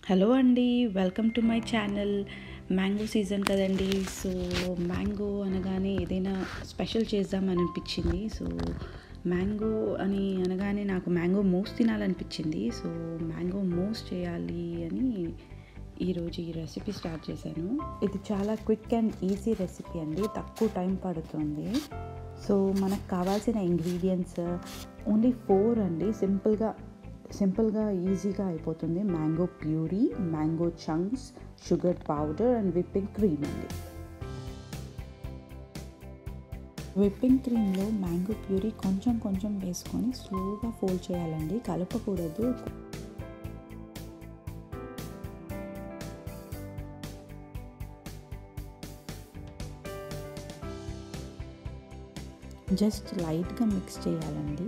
hello అండి welcome to my channel mango season కదండి so mango అనగానే ఏదైనా స్పెషల్ చేద్దామని అనిపించింది సో మ్యాంగో అని అనగానే నాకు మ్యాంగో మోస్ తినాలనిపించింది సో మ్యాంగో మోస్ చేయాలి అని ఈరోజు ఈ రెసిపీ స్టార్ట్ చేశాను ఇది చాలా క్విక్ అండ్ ఈజీ రెసిపీ అండి తక్కువ టైం పడుతుంది సో మనకు కావాల్సిన ఇంగ్రీడియంట్స్ ఓన్లీ ఫోర్ అండి సింపుల్గా సింపుల్గా ఈజీగా అయిపోతుంది mango puree mango chunks sugar powder and whipping cream అండి విప్పింగ్ క్రీమ్లో మ్యాంగో ప్యూరీ కొంచెం కొంచెం వేసుకొని స్లోగా ఫోల్డ్ చేయాలండి కలపకూడదు జస్ట్ లైట్గా మిక్స్ చేయాలండి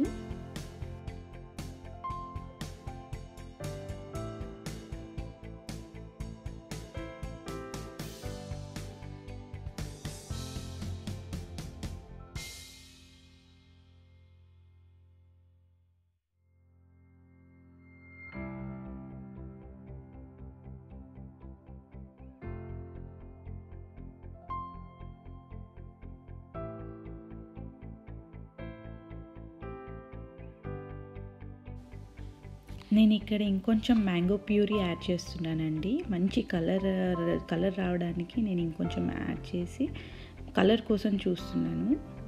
నేను ఇక్కడ ఇంకొంచెం మ్యాంగో ప్యూరీ యాడ్ చేస్తున్నానండి మంచి కలర్ కలర్ రావడానికి నేను ఇంకొంచెం యాడ్ చేసి కలర్ కోసం చూస్తున్నాను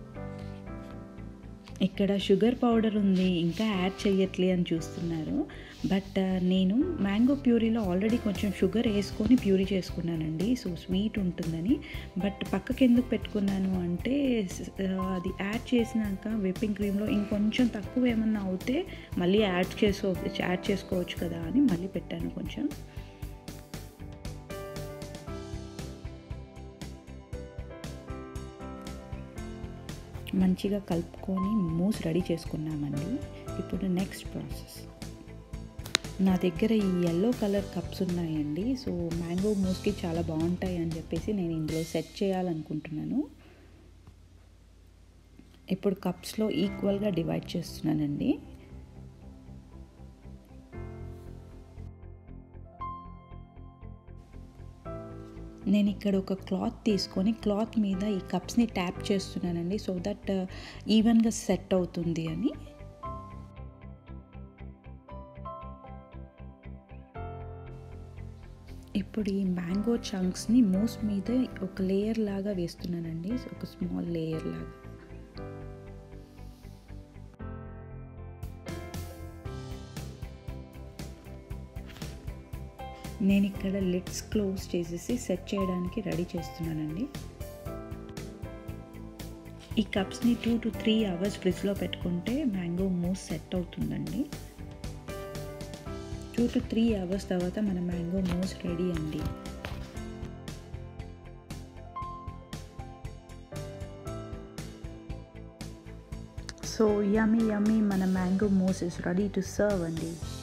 ఇక్కడ షుగర్ పౌడర్ ఉంది ఇంకా యాడ్ చేయట్లే అని చూస్తున్నారు బట్ నేను మ్యాంగో ప్యూరీలో ఆల్రెడీ కొంచెం షుగర్ వేసుకొని ప్యూరీ చేసుకున్నానండి సో స్వీట్ ఉంటుందని బట్ పక్కకి ఎందుకు పెట్టుకున్నాను అంటే అది యాడ్ చేసినాక విప్పింగ్ క్రీమ్లో ఇంకొంచెం తక్కువ ఏమన్నా అవుతే మళ్ళీ యాడ్ చేసుకో యాడ్ చేసుకోవచ్చు కదా అని మళ్ళీ పెట్టాను కొంచెం మంచిగా కలుపుకొని మూస్ రెడీ చేసుకున్నామండి ఇప్పుడు నెక్స్ట్ ప్రాసెస్ నా దగ్గర ఈ ఎల్లో కలర్ కప్స్ ఉన్నాయండి సో మ్యాంగో మూస్కి చాలా బాగుంటాయి అని చెప్పేసి నేను ఇందులో సెట్ చేయాలనుకుంటున్నాను ఇప్పుడు కప్స్లో ఈక్వల్గా డివైడ్ చేస్తున్నానండి నేను ఇక్కడ ఒక క్లాత్ తీసుకొని క్లాత్ మీద ఈ కప్స్ని ట్యాప్ చేస్తున్నానండి సో దట్ ఈవెన్గా సెట్ అవుతుంది అని ఇప్పుడు ఈ మ్యాంగో చంక్స్ని మూస్ మీద ఒక లేయర్ లాగా వేస్తున్నానండి ఒక స్మాల్ లేయర్ లాగా నేను ఇక్కడ లిడ్స్ క్లోజ్ చేసేసి సెట్ చేయడానికి రెడీ చేస్తున్నానండి ఈ కప్స్ని టూ టు త్రీ అవర్స్ ఫ్రిడ్జ్లో పెట్టుకుంటే మ్యాంగో మూస్ సెట్ అవుతుందండి టూ టు త్రీ అవర్స్ తర్వాత మన మ్యాంగో మూస్ రెడీ అండి సో యమ్మీ యమ్మీ మన mango mousse is ready to serve అండి